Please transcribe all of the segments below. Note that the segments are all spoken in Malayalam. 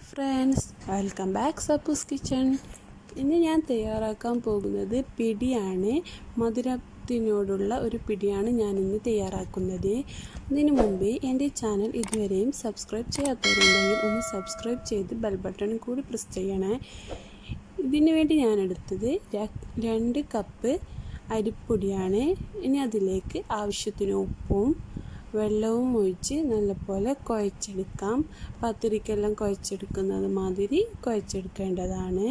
ഫ്രണ്ട്സ് വെൽക്കം ബാക്ക് സപ്പൂസ് കിച്ചൺ ഇന്ന് ഞാൻ തയ്യാറാക്കാൻ പോകുന്നത് പിടിയാണ് മധുരത്തിനോടുള്ള ഒരു പിടിയാണ് ഞാൻ ഇന്ന് തയ്യാറാക്കുന്നത് അതിനു മുമ്പേ എൻ്റെ ചാനൽ ഇതുവരെയും സബ്സ്ക്രൈബ് ചെയ്യാത്തവരുണ്ടെങ്കിൽ ഒന്ന് സബ്സ്ക്രൈബ് ചെയ്ത് ബെൽ ബട്ടൺ കൂടി പ്രസ് ചെയ്യണേ ഇതിനു വേണ്ടി ഞാൻ എടുത്തത് രണ്ട് കപ്പ് അരിപ്പൊടിയാണ് ഇനി അതിലേക്ക് ആവശ്യത്തിന് ഉപ്പും വെള്ളവും ഒഴിച്ച് നല്ലപോലെ കുഴച്ചെടുക്കാം പത്തിരിക്കെല്ലാം കുഴച്ചെടുക്കുന്നത് മാതിരി കുഴച്ചെടുക്കേണ്ടതാണ്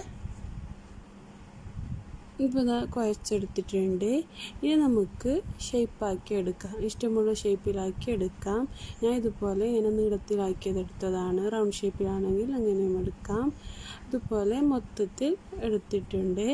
ഇപ്പോൾ ഇതാ കുഴച്ചെടുത്തിട്ടുണ്ട് ഇനി നമുക്ക് ഷേപ്പാക്കി എടുക്കാം ഇഷ്ടമുള്ള ഷേപ്പിലാക്കി എടുക്കാം ഞാൻ ഇതുപോലെ ഇങ്ങനെ നീളത്തിലാക്കിയതെടുത്തതാണ് റൗണ്ട് ഷേപ്പിലാണെങ്കിൽ അങ്ങനെയും എടുക്കാം ഇതുപോലെ മൊത്തത്തിൽ എടുത്തിട്ടുണ്ട്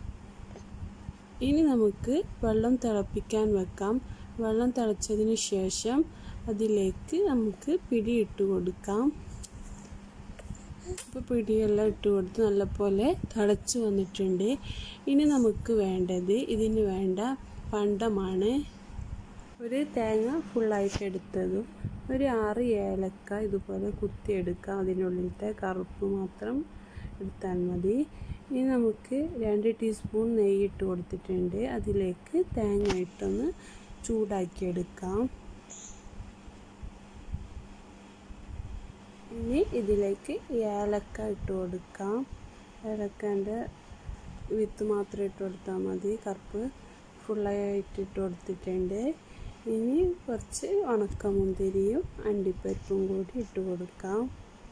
ഇനി നമുക്ക് വെള്ളം തിളപ്പിക്കാൻ വെക്കാം വെള്ളം തിളച്ചതിന് ശേഷം അതിലേക്ക് നമുക്ക് പിടി ഇട്ട് കൊടുക്കാം ഇപ്പോൾ പിടിയെല്ലാം ഇട്ട് കൊടുത്ത് നല്ലപോലെ തിളച്ച് വന്നിട്ടുണ്ട് ഇനി നമുക്ക് വേണ്ടത് ഇതിന് വേണ്ട പണ്ടമാണ് ഒരു തേങ്ങ ഫുള്ളായിട്ട് എടുത്തതും ഒരു ആറ് ഏലക്ക ഇതുപോലെ കുത്തിയെടുക്കാം അതിനുള്ളിലത്തെ കറുപ്പ് മാത്രം എടുത്താൽ മതി ഇനി നമുക്ക് രണ്ട് ടീസ്പൂൺ നെയ്യ് ഇട്ട് കൊടുത്തിട്ടുണ്ട് അതിലേക്ക് തേങ്ങ ഇട്ടൊന്ന് ചൂടാക്കിയെടുക്കാം ഇനി ഇതിലേക്ക് ഏലക്ക ഇട്ട് കൊടുക്കാം ഏലക്കൻ്റെ വിത്ത് മാത്രം ഇട്ട് കൊടുത്താൽ മതി കറുപ്പ് ഫുള്ളായിട്ട് ഇട്ട് കൊടുത്തിട്ടുണ്ട് ഇനി കുറച്ച് ഉണക്കമുന്തിരിയും അണ്ടിപ്പരിപ്പും കൂടി ഇട്ട് കൊടുക്കാം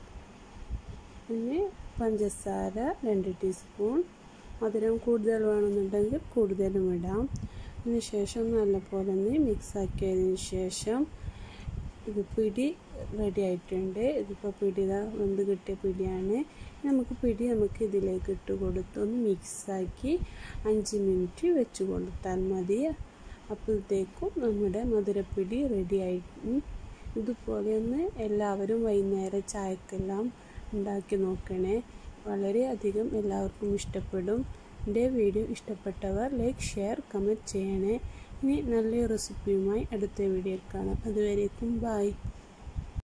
ഇനി പഞ്ചസാര രണ്ട് ടീസ്പൂൺ മധുരം കൂടുതൽ വേണമെന്നുണ്ടെങ്കിൽ കൂടുതലും ഇടാം അതിന് ശേഷം നല്ലപോലെ ഒന്ന് മിക്സ് ആക്കിയതിന് ശേഷം ഇത് പിടി റെഡി ആയിട്ടുണ്ട് ഇതിപ്പോൾ പിടി വെന്ത് കിട്ടിയ പിടിയാണ് നമുക്ക് പിടി നമുക്ക് ഇതിലേക്ക് ഇട്ട് കൊടുത്ത് ഒന്ന് മിക്സാക്കി അഞ്ച് മിനിറ്റ് വെച്ച് കൊടുത്താൽ മതി അപ്പോഴത്തേക്കും നമ്മുടെ മധുരപ്പിടി റെഡി ആയി ഇതുപോലെ ഒന്ന് എല്ലാവരും വൈകുന്നേരം ചായക്കെല്ലാം ഉണ്ടാക്കി നോക്കണേ വളരെയധികം എല്ലാവർക്കും ഇഷ്ടപ്പെടും എൻ്റെ വീഡിയോ ഇഷ്ടപ്പെട്ടവർ ലൈക്ക് ഷെയർ കമൻറ്റ് ചെയ്യണേ ഇനി നല്ലൊരു റെസിപ്പിയുമായി അടുത്ത വീഡിയോയിൽ കാണാം അതുവരേക്കും ബായ്